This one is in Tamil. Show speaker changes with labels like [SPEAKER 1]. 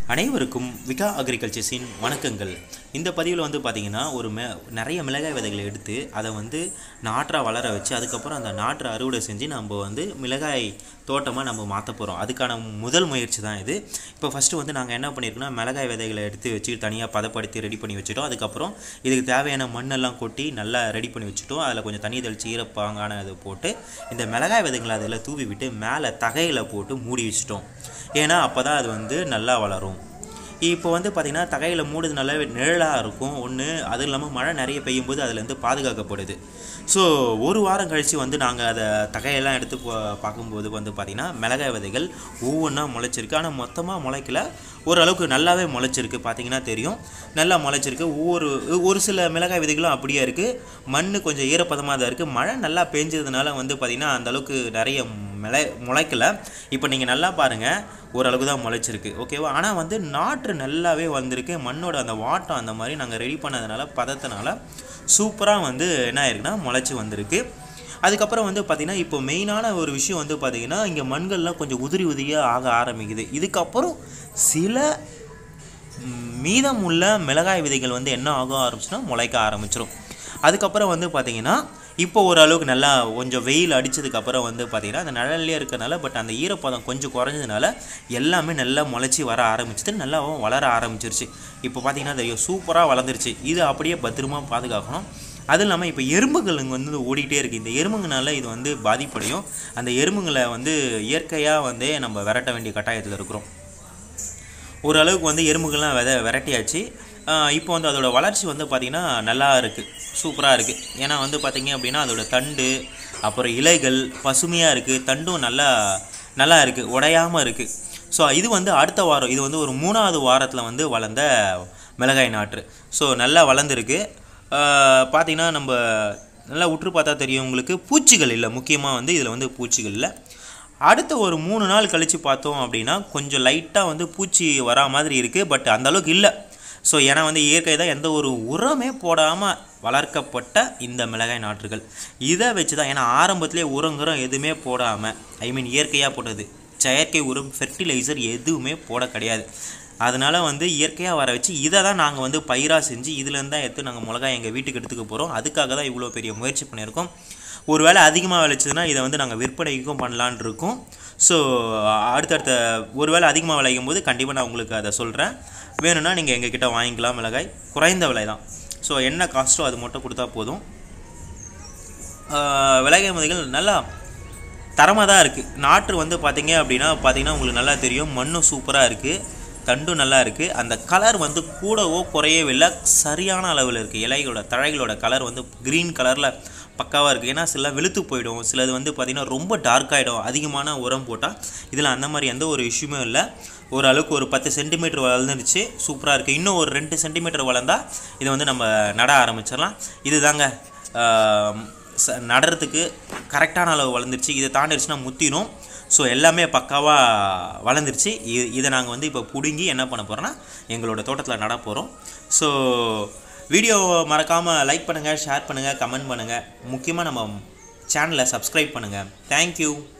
[SPEAKER 1] அனைவருக்கும் விகா அக்ரிகல்ச்சர்ஸின் வணக்கங்கள் இந்த பதிவில் வந்து பார்த்திங்கன்னா ஒரு மெ நிறைய மிளகாய் விதைகளை எடுத்து அதை வந்து நாற்றாக வளர வச்சு அதுக்கப்புறம் அந்த நாற்றை அறுவடை செஞ்சு நம்ம வந்து மிளகாய் தோட்டமாக நம்ம மாற்ற போகிறோம் அதுக்கான முதல் முயற்சி தான் இது இப்போ ஃபஸ்ட்டு வந்து நாங்கள் என்ன பண்ணியிருக்கோம்னா மிளகாய் விதைகளை எடுத்து வச்சு தனியாக பதப்படுத்தி ரெடி பண்ணி வச்சுட்டோம் அதுக்கப்புறம் இதுக்கு தேவையான மண்ணெல்லாம் கொட்டி நல்லா ரெடி பண்ணி வச்சுட்டோம் அதில் கொஞ்சம் தண்ணி தெளித்து ஈரப்பாங்கான இது போட்டு இந்த மிளகாய் விதைகளை அதில் தூவி விட்டு மேலே தகையில் போட்டு மூடி வச்சிட்டோம் ஏன்னா அப்போ தான் அது வந்து நல்லா வளரும் இப்போ வந்து பார்த்திங்கன்னா தகையில் மூடுது நல்லாவே நிழலாக இருக்கும் ஒன்று அதுவும் இல்லாமல் மழை நிறைய பெய்யும் போது அதுலேருந்து பாதுகாக்கப்படுது ஸோ ஒரு வாரம் கழித்து வந்து நாங்கள் அதை தகையெல்லாம் எடுத்து பா- பார்க்கும்போது வந்து பார்த்திங்கன்னா மிளகாய் விதைகள் ஒவ்வொன்றா முளைச்சிருக்கு ஆனால் மொத்தமாக முளைக்கல ஓரளவுக்கு நல்லாவே முளைச்சிருக்கு பார்த்தீங்கன்னா தெரியும் நல்லா முளைச்சிருக்கு ஒவ்வொரு ஒரு சில மிளகாய் விதைகளும் அப்படியே இருக்குது மண் கொஞ்சம் ஈரப்பதமாக தான் இருக்குது மழை நல்லா பெஞ்சதுனால வந்து பார்த்திங்கன்னா அந்த அளவுக்கு நிறைய மிளை முளைக்கல இப்போ நீங்கள் நல்லா பாருங்கள் ஓரளவுக்கு தான் முளைச்சிருக்கு ஓகேவா ஆனால் வந்து நாற்று நல்லாவே வந்திருக்கு மண்ணோட அந்த வாட்டம் அந்த மாதிரி நாங்கள் ரெடி பண்ணதுனால பதத்தினால சூப்பராக வந்து என்ன ஆயிருக்குன்னா முளைச்சி வந்திருக்கு அதுக்கப்புறம் வந்து பார்த்திங்கன்னா இப்போ மெயினான ஒரு விஷயம் வந்து பார்த்திங்கன்னா இங்கே மண்கள்லாம் கொஞ்சம் உதிரி உதிரியாக ஆக ஆரம்பிக்குது இதுக்கப்புறம் சில ம், மீதமுள்ள மிளகாய் விதைகள் வந்து என்ன ஆக ஆரம்பிச்சுன்னா முளைக்க ஆரம்பிச்சிடும் அதுக்கப்புறம் வந்து பார்த்திங்கன்னா இப்போ ஓரளவுக்கு நல்லா கொஞ்சம் வெயில் அடித்ததுக்கப்புறம் வந்து பார்த்திங்கன்னா அந்த நிழல்லே இருக்கறனால பட் அந்த ஈரப்பதம் கொஞ்சம் குறைஞ்சதுனால எல்லாமே நல்லா முளைச்சி வர ஆரம்பிச்சது நல்லாவும் வளர ஆரம்பிச்சிருச்சு இப்போ பார்த்திங்கன்னா தெரியும் சூப்பராக வளர்ந்துருச்சு இது அப்படியே பத்திரமா பாதுகாக்கணும் அதுவும் இல்லாமல் இப்போ எறும்புகள் இங்கே வந்து ஓடிட்டே இருக்குது இந்த எறும்புங்கனால இது வந்து பாதிப்படையும் அந்த எறும்புங்களை வந்து இயற்கையாக வந்து நம்ம விரட்ட வேண்டிய கட்டாயத்தில் இருக்கிறோம் ஓரளவுக்கு வந்து எறும்புகள்லாம் வித விரட்டியாச்சு ஆஹ் இப்போ வந்து அதோட வளர்ச்சி வந்து பார்த்திங்கன்னா நல்லா இருக்குது சூப்பராக இருக்குது ஏன்னா வந்து பார்த்திங்க அப்படின்னா அதோட தண்டு அப்புறம் இலைகள் பசுமையாக இருக்குது தண்டும் நல்லா நல்லா இருக்குது உடையாமல் இருக்குது ஸோ இது வந்து அடுத்த வாரம் இது வந்து ஒரு மூணாவது வாரத்தில் வந்து வளர்ந்த மிளகாய் நாற்று ஸோ நல்லா வளர்ந்துருக்கு பார்த்திங்கன்னா நம்ம நல்லா உற்று பார்த்தா தெரியும் உங்களுக்கு பூச்சிகள் இல்லை முக்கியமாக வந்து இதில் வந்து பூச்சிகள் இல்லை அடுத்த ஒரு மூணு நாள் கழித்து பார்த்தோம் அப்படின்னா கொஞ்சம் லைட்டாக வந்து பூச்சி வரா மாதிரி இருக்குது பட் அந்த அளவுக்கு இல்லை ஸோ ஏன்னா வந்து இயற்கை தான் எந்த ஒரு உரமே போடாமல் வளர்க்கப்பட்ட இந்த மிளகாய் நாற்றுகள் இதை வச்சு தான் ஏன்னா ஆரம்பத்திலே உரங்குறம் எதுவுமே போடாமல் ஐ மீன் இயற்கையாக போட்டது செயற்கை உரம் ஃபெர்டிலைசர் எதுவுமே போட கிடையாது அதனால் வந்து இயற்கையாக வர வச்சு இதை தான் நாங்கள் வந்து பயிராக செஞ்சு இதுலேருந்து தான் எடுத்து நாங்கள் மிளகாய் எங்கள் வீட்டுக்கு எடுத்துக்க போகிறோம் அதுக்காக தான் இவ்வளோ பெரிய முயற்சி பண்ணியிருக்கோம் ஒருவேளை அதிகமாக விளைச்சதுன்னா இதை வந்து நாங்கள் விற்பனைக்கும் பண்ணலான் இருக்கோம் ஸோ அடுத்தடுத்த ஒருவேளை அதிகமாக விளையும் போது கண்டிப்பாக நான் உங்களுக்கு அதை சொல்கிறேன் வேணும்னா நீங்கள் எங்ககிட்ட வாங்கிக்கலாம் மிளகாய் குறைந்த விலை தான் ஸோ என்ன காஸ்ட்டோ அது மட்டும் கொடுத்தா போதும் ஆஹ் விலகை முதைகள் நல்லா தரமாக தான் இருக்குது நாற்று வந்து பார்த்தீங்க அப்படின்னா பார்த்தீங்கன்னா உங்களுக்கு நல்லா தெரியும் மண்ணும் சூப்பராக இருக்குது தண்டும் நல்லா இருக்குது அந்த கலர் வந்து கூடவோ குறையவே இல்லை சரியான அளவில் இருக்குது இலைகளோட தழைகளோட கலர் வந்து க்ரீன் கலரில் பக்காவாக இருக்குது ஏன்னா சில வெளுத்து போயிடும் சிலது வந்து பார்த்திங்கன்னா ரொம்ப டார்க் ஆகிடும் அதிகமான உரம் போட்டால் இதில் அந்த மாதிரி எந்த ஒரு இஷ்யூமே இல்லை ஓரளவுக்கு ஒரு பத்து சென்டிமீட்டர் வளர்ந்துருச்சு சூப்பராக இருக்குது இன்னும் ஒரு ரெண்டு சென்டிமீட்டர் வளர்ந்தா இதை வந்து நம்ம நட ஆரம்பிச்சிடலாம் இதுதாங்க ஆஹ், ச- நடுறதுக்கு கரெக்டான அளவு வளர்ந்துருச்சு இதை தாண்டிடுச்சுன்னா முத்திரும் ஸோ எல்லாமே பக்காவாக வளர்ந்துருச்சு இ- இதை நாங்கள் வந்து இப்போ பிடுங்கி என்ன பண்ண போகிறோன்னா எங்களோட தோட்டத்தில் நட போகிறோம் ஸோ வீடியோ மறக்காமல் லைக் பண்ணுங்கள் ஷேர் பண்ணுங்கள் கமெண்ட் பண்ணுங்கள் முக்கியமாக நம்ம சேனலை சப்ஸ்கிரைப் பண்ணுங்கள் தேங்க்யூ